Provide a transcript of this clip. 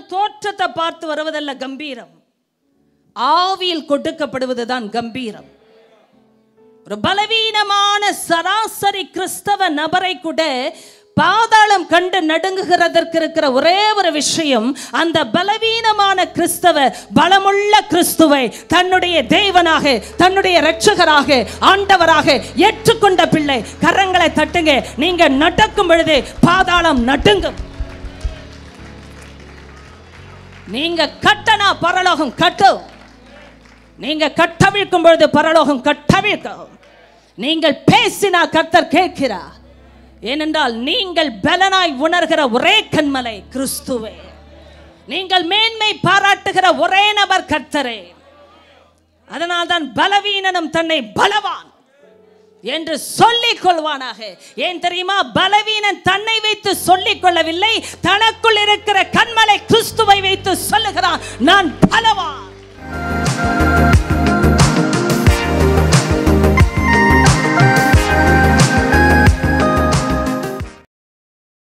வெறும் தோற்றத்தை பார்த்து வருவதல்ல கம்பீரம் ஆவியில் கொடுக்கப்படுவதுதான் கம்பீரம் ஒரு பலவீனமான சராசரி கிறிஸ்தவ நபரை கூட பாதாளம் கண்டு நடுங்குகிறதற்கு இருக்கிற ஒரே ஒரு விஷயம் அந்த பலவீனமான கிறிஸ்தவ பலமுள்ள கிறிஸ்துவை தன்னுடைய தேவனாக தன்னுடைய இரட்சகராக ஆண்டவராக ஏற்றுக்கொண்ட பிள்ளை கரங்களை தட்டுங்க நீங்க நடக்கும் பொழுது பாதாளம் நடுங்கும் நீங்க கட்டனா பரலோகம் கட்டும் நீங்க கட்டவிழ்க்கும் பொழுது பரலோகம் கட்டவிழ்க்கும் நீங்கள் பேசினா கர்த்தர் கேட்கிறார் ஏனென்றால் நீங்கள் பலனாய் உணர்கிற ஒரே கண்மலை கிறிஸ்துவே நீங்கள் மேன்மை பாராட்டுகிற ஒரே நபர் கர்த்தரே அதனால்தான் பலவீனனும் தன்னை பலவான் என்று சொல்லிக் கொள்வானாக ஏன் தெரியுமா பலவீனன் தன்னை வைத்து சொல்லிக் கொள்ளவில்லை தனக்குள் இருக்கிற கண்மலை கிறிஸ்துவை வைத்து சொல்லுகிறான் நான் பலவான்